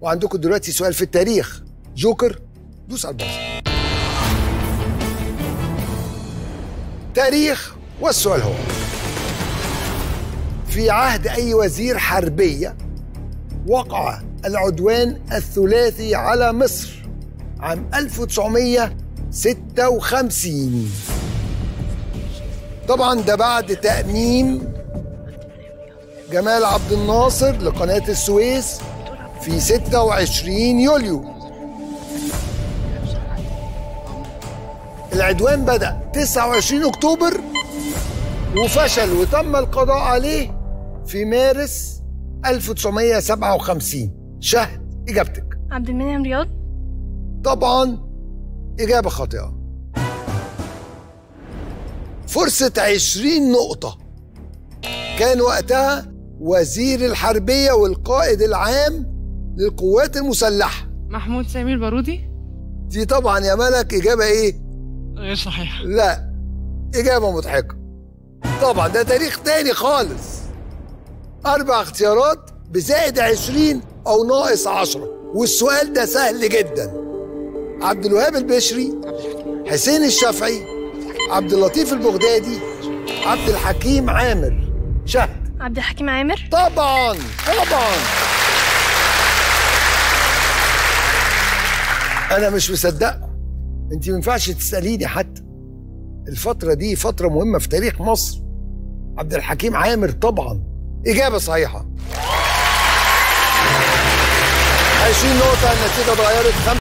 وعندكم دلوقتي سؤال في التاريخ جوكر دوس على البازر تاريخ والسؤال هو في عهد أي وزير حربية وقع العدوان الثلاثي على مصر عام 1956 طبعا ده بعد تأميم جمال عبد الناصر لقناة السويس في 26 يوليو العدوان بدأ 29 أكتوبر وفشل وتم القضاء عليه في مارس 1957 شهد إجابتك عبد المنعم رياض طبعا إجابة خاطئة فرصة 20 نقطة كان وقتها وزير الحربية والقائد العام للقوات المسلحة محمود سامي البارودي دي طبعا يا ملك إجابة إيه؟ غير صحيح لا إجابة مضحكة طبعا ده تاريخ تاني خالص أربع اختيارات بزائد عشرين أو ناقص عشرة والسؤال ده سهل جدا عبد الوهاب البشري حسين الشافعي عبد اللطيف البغدادي عبد الحكيم عامر شهد عبد الحكيم عامر طبعا طبعا انا مش مصدقكم انت ما ينفعش تساليني حتى الفتره دي فتره مهمه في تاريخ مصر عبد الحكيم عامر طبعا اجابه صحيحه 20 نقطه النتيجه اتغيرت